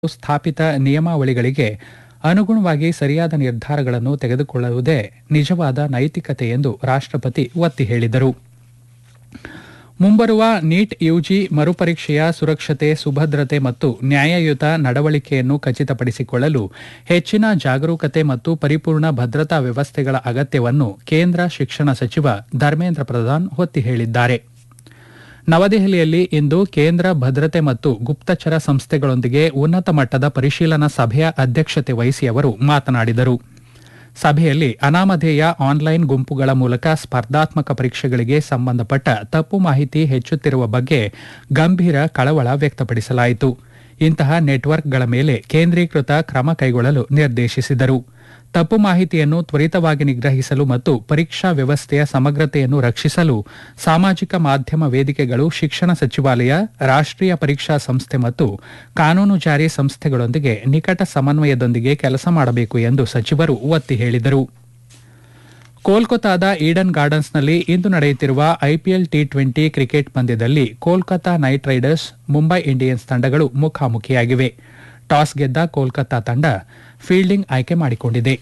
ಸ್ಥಾಪಿತ ನಿಯಮಾವಳಿಗಳಿಗೆ ಅನುಗುಣವಾಗಿ ಸರಿಯಾದ ನಿರ್ಧಾರಗಳನ್ನು ತೆಗೆದುಕೊಳ್ಳುವುದೇ ನಿಜವಾದ ನೈತಿಕತೆ ಎಂದು ರಾಷ್ಟ್ರಪತಿ ಒತ್ತಿ ಹೇಳಿದರು ಮುಂಬರುವ ನೀಟ್ ಯುಜಿ ಮರುಪರೀಕ್ಷೆಯ ಸುರಕ್ಷತೆ ಸುಭದ್ರತೆ ಮತ್ತು ನ್ಯಾಯಯುತ ನಡವಳಿಕೆಯನ್ನು ಖಚಿತಪಡಿಸಿಕೊಳ್ಳಲು ಹೆಚ್ಚಿನ ಜಾಗರೂಕತೆ ಮತ್ತು ಪರಿಪೂರ್ಣ ಭದ್ರತಾ ವ್ಯವಸ್ಥೆಗಳ ಅಗತ್ಯವನ್ನು ಕೇಂದ್ರ ಶಿಕ್ಷಣ ಸಚಿವ ಧರ್ಮೇಂದ್ರ ಪ್ರಧಾನ್ ಒತ್ತಿ ಹೇಳಿದ್ದಾರೆ ನವದೆಹಲಿಯಲ್ಲಿ ಇಂದು ಕೇಂದ್ರ ಭದ್ರತೆ ಮತ್ತು ಗುಪ್ತಚರ ಸಂಸ್ಥೆಗಳೊಂದಿಗೆ ಉನ್ನತ ಮಟ್ಟದ ಪರಿಶೀಲನಾ ಸಭೆಯ ಅಧ್ಯಕ್ಷತೆ ವಹಿಸಿ ಅವರು ಮಾತನಾಡಿದರು ಸಭೆಯಲ್ಲಿ ಅನಾಮಧೇಯ ಆನ್ಲೈನ್ ಗುಂಪುಗಳ ಮೂಲಕ ಸ್ಪರ್ಧಾತ್ಮಕ ಪರೀಕ್ಷೆಗಳಿಗೆ ಸಂಬಂಧಪಟ್ಟ ತಪ್ಪು ಮಾಹಿತಿ ಹೆಚ್ಚುತ್ತಿರುವ ಬಗ್ಗೆ ಗಂಭೀರ ಕಳವಳ ವ್ಯಕ್ತಪಡಿಸಲಾಯಿತು ಇಂತಹ ನೆಟ್ವರ್ಕ್ಗಳ ಮೇಲೆ ಕೇಂದ್ರೀಕೃತ ಕ್ರಮ ಕೈಗೊಳ್ಳಲು ನಿರ್ದೇಶಿಸಿದರು ತಪ್ಪು ಮಾಹಿತಿಯನ್ನು ತ್ವರಿತವಾಗಿ ನಿಗ್ರಹಿಸಲು ಮತ್ತು ಪರೀಕ್ಷಾ ವ್ಯವಸ್ಥೆಯ ಸಮಗ್ರತೆಯನ್ನು ರಕ್ಷಿಸಲು ಸಾಮಾಜಿಕ ಮಾಧ್ಯಮ ವೇದಿಕೆಗಳು ಶಿಕ್ಷಣ ಸಚಿವಾಲಯ ರಾಷ್ಟ್ರೀಯ ಪರೀಕ್ಷಾ ಸಂಸ್ಥೆ ಮತ್ತು ಕಾನೂನು ಜಾರಿ ಸಂಸ್ಥೆಗಳೊಂದಿಗೆ ನಿಕಟ ಸಮನ್ವಯದೊಂದಿಗೆ ಕೆಲಸ ಮಾಡಬೇಕು ಎಂದು ಸಚಿವರು ಒತ್ತಿ ಹೇಳಿದರು ಕೋಲ್ಕತಾದ ಈಡನ್ ಗಾರ್ಡನ್ಸ್ನಲ್ಲಿ ಇಂದು ನಡೆಯುತ್ತಿರುವ ಐಪಿಎಲ್ ಟಿ ಟ್ವೆಂಟಿ ಕ್ರಿಕೆಟ್ ಪಂದ್ಯದಲ್ಲಿ Kolkata Knight Riders Mumbai Indians ತಂಡಗಳು ಮುಖಾಮುಖಿಯಾಗಿವೆ ಟಾಸ್ ಗೆದ್ದ ಕೋಲ್ಕತಾ ತಂಡ ಫೀಲ್ಡಿಂಗ್ ಆಯ್ಕೆ ಮಾಡಿಕೊಂಡಿದೆ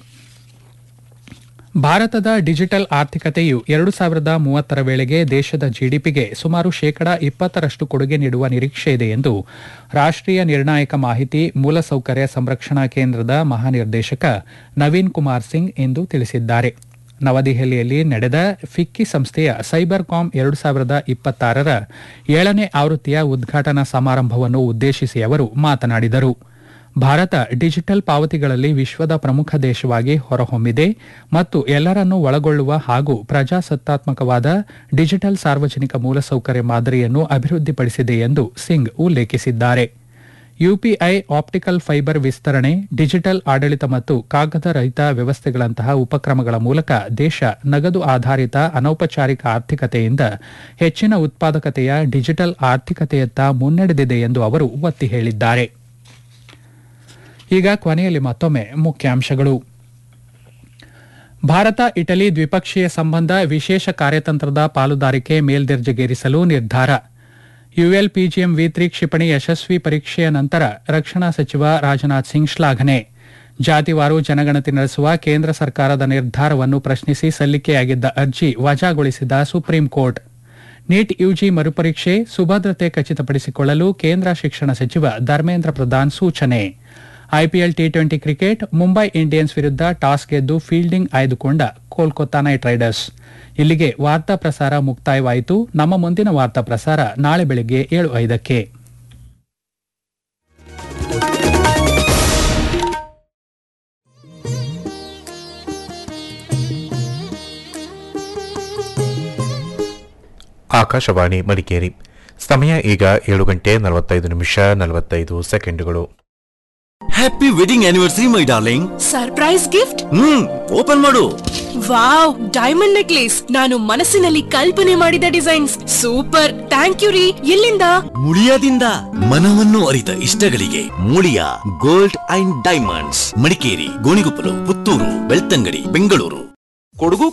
ಭಾರತದ ಡಿಜಿಟಲ್ ಆರ್ಥಿಕತೆಯು ಎರಡು ಸಾವಿರದ ಮೂವತ್ತರ ವೇಳೆಗೆ ದೇಶದ ಜಿಡಿಪಿಗೆ ಸುಮಾರು ಶೇಕಡಾ ಇಪ್ಪತ್ತರಷ್ಟು ಕೊಡುಗೆ ನೀಡುವ ನಿರೀಕ್ಷೆ ಇದೆ ಎಂದು ರಾಷ್ಟ್ರೀಯ ನಿರ್ಣಾಯಕ ಮಾಹಿತಿ ಮೂಲಸೌಕರ್ಯ ಸಂರಕ್ಷಣಾ ಕೇಂದ್ರದ ಮಹಾನಿರ್ದೇಶಕ ನವೀನ್ ಕುಮಾರ್ ಸಿಂಗ್ ಇಂದು ತಿಳಿಸಿದ್ದಾರೆ ನವದೆಹಲಿಯಲ್ಲಿ ನಡೆದ ಫಿಕ್ಕಿ ಸಂಸ್ಥೆಯ ಸೈಬರ್ ಕಾಮ್ ಎರಡು ಸಾವಿರದ ಇಪ್ಪತ್ತಾರರ ಏಳನೇ ಆವೃತ್ತಿಯ ಉದ್ಘಾಟನಾ ಸಮಾರಂಭವನ್ನು ಉದ್ದೇಶಿಸಿ ಅವರು ಮಾತನಾಡಿದರು ಭಾರತ ಡಿಜಿಟಲ್ ಪಾವತಿಗಳಲ್ಲಿ ವಿಶ್ವದ ಪ್ರಮುಖ ದೇಶವಾಗಿ ಹೊರಹೊಮ್ಮಿದೆ ಮತ್ತು ಎಲ್ಲರನ್ನೂ ಒಳಗೊಳ್ಳುವ ಹಾಗೂ ಪ್ರಜಾಸತ್ತಾತ್ಮಕವಾದ ಡಿಜಿಟಲ್ ಸಾರ್ವಜನಿಕ ಮೂಲಸೌಕರ್ಯ ಮಾದರಿಯನ್ನು ಅಭಿವೃದ್ಧಿಪಡಿಸಿದೆ ಎಂದು ಸಿಂಗ್ ಉಲ್ಲೇಖಿಸಿದ್ದಾರೆ ಯುಪಿಐ ಆಪ್ಟಿಕಲ್ ಫೈಬರ್ ವಿಸ್ತರಣೆ ಡಿಜಿಟಲ್ ಆಡಳಿತ ಮತ್ತು ಕಾಗದ ರಹಿತ ವ್ಯವಸ್ಥೆಗಳಂತಹ ಉಪಕ್ರಮಗಳ ಮೂಲಕ ದೇಶ ನಗದು ಆಧಾರಿತ ಅನೌಪಚಾರಿಕ ಆರ್ಥಿಕತೆಯಿಂದ ಹೆಚ್ಚಿನ ಉತ್ಪಾದಕತೆಯ ಡಿಜಿಟಲ್ ಆರ್ಥಿಕತೆಯತ್ತ ಮುನ್ನಡೆದಿದೆ ಎಂದು ಅವರು ಒತ್ತಿ ಹೇಳಿದ್ದಾರೆ ಈಗ ಕೊನೆಯಲ್ಲಿ ಮತ್ತೊಮ್ಮೆ ಮುಖ್ಯಾಂಶಗಳು ಭಾರತ ಇಟಲಿ ದ್ವಿಪಕ್ಷೀಯ ಸಂಬಂಧ ವಿಶೇಷ ಕಾರ್ಯತಂತ್ರದ ಪಾಲುದಾರಿಕೆ ಮೇಲ್ದರ್ಜೆಗೇರಿಸಲು ನಿರ್ಧಾರ ಯುಎಲ್ಪಿಜಿಎಂ ವಿ ತ್ರಿ ಕ್ಷಿಪಣಿ ಯಶಸ್ವಿ ಪರೀಕ್ಷೆಯ ನಂತರ ರಕ್ಷಣಾ ಸಚಿವ ರಾಜನಾಥ್ ಸಿಂಗ್ ಶ್ಲಾಘನೆ ಜಾತಿವಾರು ಜನಗಣತಿ ನಡೆಸುವ ಕೇಂದ್ರ ಸರ್ಕಾರದ ನಿರ್ಧಾರವನ್ನು ಪ್ರಶ್ನಿಸಿ ಸಲ್ಲಿಕೆಯಾಗಿದ್ದ ಅರ್ಜಿ ವಜಾಗೊಳಿಸಿದ ಸುಪ್ರೀಂ ಕೋರ್ಟ್ ನೀಟ್ ಯುಜಿ ಮರುಪರೀಕ್ಷೆ ಸುಭದ್ರತೆ ಖಚಿತಪಡಿಸಿಕೊಳ್ಳಲು ಕೇಂದ್ರ ಶಿಕ್ಷಣ ಸಚಿವ ಧರ್ಮೇಂದ್ರ ಪ್ರಧಾನ್ ಸೂಚನೆ IPL T twenty cricket Mumbai Indians ವಿರುದ್ಧ ಟಾಸ್ ಗೆದ್ದು ಫೀಲ್ಡಿಂಗ್ ಆಯ್ದುಕೊಂಡ ಕೋಲ್ಕತಾ ನೈಟ್ ರೈಡರ್ಸ್ ಇಲ್ಲಿಗೆ ವಾರ್ತಾ ಪ್ರಸಾರ ಮುಕ್ತಾಯವಾಯಿತು ನಮ್ಮ ಮುಂದಿನ ವಾರ್ತಾ ಪ್ರಸಾರ ನಾಳೆ ಬೆಳಗ್ಗೆ ಏಳು ಐದಕ್ಕೆ ಆಕಾಶವಾಣಿ ಮಡಿಕೇರಿ ಸಮಯ ಈಗ ಏಳು ಗಂಟೆ ನಲವತ್ತೈದು ನಿಮಿಷ ನಲವತ್ತೈದು ಸೆಕೆಂಡುಗಳು happy wedding anniversary my darling surprise gift hmm open ಮಾಡು ವಾವ್ ಡೈಮಂಡ್ ನೆಕ್ಲೇಸ್ ನಾನು ಮನಸ್ಸಿನಲ್ಲಿ ಕಲ್ಪನೆ ಮಾಡಿದ ಡಿಸೈನ್ಸ್ ಸೂಪರ್ ಥ್ಯಾಂಕ್ ಯು ರೀ ಎಲ್ಲಿಂದ ಮುಳಿಯಾದಿಂದ ಮನವನ್ನು ಅರಿತ ಇಷ್ಟಗಳಿಗೆ Muliya gold and diamonds Madikeri Gonikoppal Puttur Belthangady Bengaluru Kodagu